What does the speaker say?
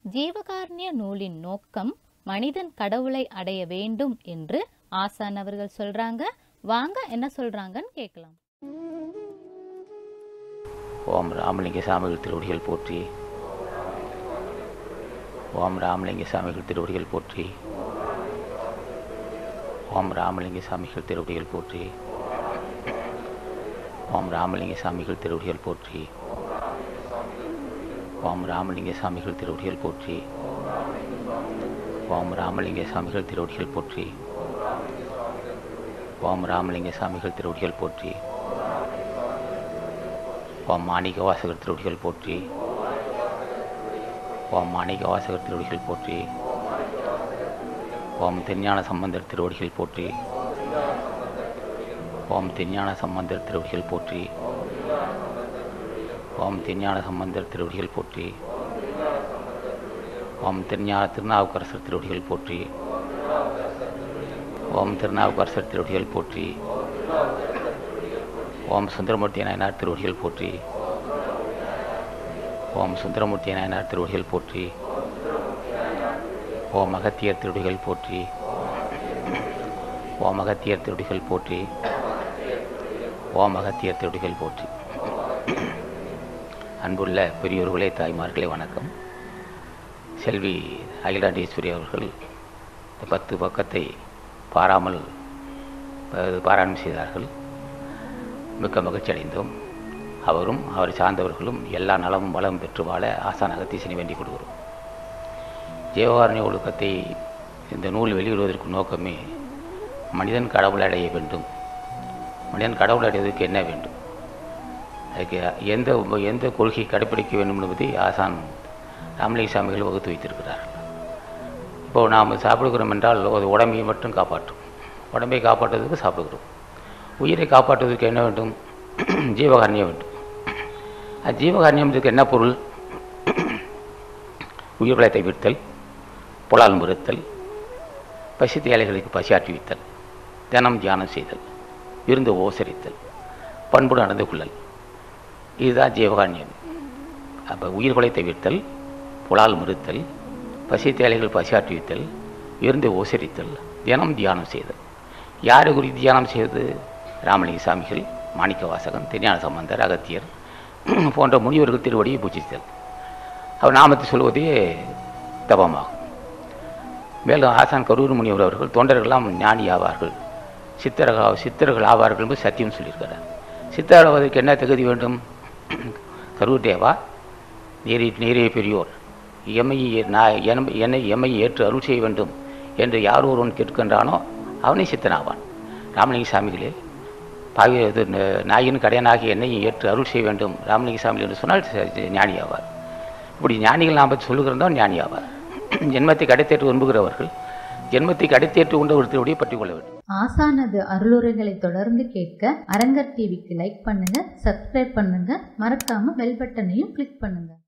ஜீவகாருண்ய நூலின் நோக்கம் மனிதன் கடவுளை அடைய வேண்டும் என்று ஆசான் அவர்கள் சொல்றாங்க வாங்க என்ன சொல்றாங்கன்னு கேட்கலாம் ஓம் ராமலிங்க சாமிகள் திருவடிகள் போற்றி ஓம் ராமலிங்க சாமிகள் திருவடிகள் போற்றி ஓம் ராமலிங்க சாமிகள் திருவடிகள் போற்றி ஓம் ராமலிங்க சாமிகள் திருவடிகள் போற்றி ஓம் ராமலிங்க சாமிகள் திருவடிகள் போற்றி ஓம் ராமலிங்க சாமிகள் திருவடிகள் போற்றி ஓம் ராமலிங்க சாமிகள் திருவடிகள் போற்றி ஓம் மாணிக்க வாசகர் திருவடிகள் போற்றி ஓம் மாணிக்க வாசகர் திருவடிகள் போற்றி ஓம் திருஞான சம்பந்தர் திருவடிகள் போற்றி ஓம் திருஞான சம்பந்தர் திருவடிகள் போற்றி ஓம் திருஞான சம்பந்தர் திருவடிகள் போற்றி ஓம் திருஞான திருநாவுக்கரசர் திருவடிகள் போற்றி ஓம் திருநாவுக்கரசர் திருவடிகள் போற்றி ஓம் சுந்தரமூர்த்தி நாயனார் திருவடிகள் போற்றி ஓம் சுந்தரமூர்த்தி நாயனார் திருவடிகள் போற்றி ஓம் அகத்தியர் திருவடிகள் போற்றி ஓம் அகத்தியர் திருவடிகள் போற்றி ஓம் அகத்தியர் திருவடிகள் போற்றி அன்புள்ள பெரியோர்களே தாய்மார்களே வணக்கம் செல்வி அகிலாண்டேஸ்வரி அவர்கள் இந்த பத்து பக்கத்தை பாராமல் ப- பாராயணம் செய்தார்கள் மிக்க மகிழ்ச்சி அடைந்தோம் அவரும் அவரை சார்ந்தவர்களும் எல்லா நலமும் வளம் பெற்று வாழ ஆசான் அகத்தீசனை வேண்டிக் கொள்கிறோம் ஜீவகாருண்ய ஒழுக்கத்தை இந்த நூல் வெளியிடுவதற்கு நோக்கமே மனிதன் கடவுளை அடைய வேண்டும் மனிதன் கடவுளை அடைவதற்கு என்ன வேண்டும் அதுக்கு எந்த எந்த கொள்கை கடைப்பிடிக்க வேண்டும் என்பதை ஆசான் ராமலிங்க சாமிகள் வகுத்து வைத்திருக்கிறார்கள் இப்போ நாம் சாப்பிடுகிறோம் என்றால் அது உடம்பை மட்டும் காப்பாற்றும் உடம்பை காப்பாற்றுவதற்கு சாப்பிடுகிறோம் உயிரை காப்பாற்றுவதற்கு என்ன வேண்டும் ஜீவகாரண்யம் வேண்டும் அது ஜீவகாரண்யத்துக்கு என்ன பொருள் உயிர்களை தவிர்த்தல் புலால் முறுத்தல் பசி தேலைகளுக்கு பசியாற்றுவித்தல் தினம் தியானம் செய்தல் விருந்து ஓசரித்தல் பண்புடன் நடந்து கொள்ளல் இதுதான் ஜீவகாரண்யம் அப்போ உயிர்களை தவிர்த்தல் புலால் மறுத்தல் பசி தேலைகள் பசியாற்றுவித்தல் விருந்து ஓசரித்தல் தினம் தியானம் செய்தல் யாரை குறித்து தியானம் செய்வது ராமலிங்க சாமிகள் மாணிக்க வாசகன் திருஞான சம்பந்தர் அகத்தியர் போன்ற முனிவர்கள் திருவடியை பூஜித்தல் அவர் நாமத்தை சொல்வதே தபமாகும் மேலும் ஆசான் கரூர் முனிவர் அவர்கள் தொண்டர்கள்லாம் ஞானி ஆவார்கள் சித்தர்கள் சித்தர்கள் ஆவார்கள் என்று சத்தியம் சொல்லியிருக்கிறார் சித்தர் ஆவதற்கு என்ன தகுதி வேண்டும் கரூர் தேவா நீரை நீரே பெரியோர் எம்மை நான் என- என்னை எம்மை ஏற்று அருள் செய்ய வேண்டும் என்று யார் ஒருவன் கேட்கின்றானோ அவனே சித்தனாவான் ராமலிங்க சாமிகளே பாவி இது ந- நாயின் கடையனாகி என்னையும் ஏற்று அருள் செய்ய வேண்டும் ராமலிங்க சாமி என்று சொன்னால் ச- ஞானி ஆவார் இப்படி ஞானிகள் நாம் பற்றி சொல்லுகிறதான் ஞானி ஆவார் ஜென்மத்தை கடைத்தேற்று விரும்புகிறவர்கள் ஜென்மத்தை கடைத்தேற்று உண்ட ஒருத்தருடைய பற்றி கொள்ள வேண்டும் ஆசானது அருளுரைகளை தொடர்ந்து கேட்க அரங்கர் டிவிக்கு லைக் பண்ணுங்க சப்ஸ்கிரைப் பண்ணுங்க மறக்காம பெல் பட்டனையும் கிளிக் பண்ணுங்க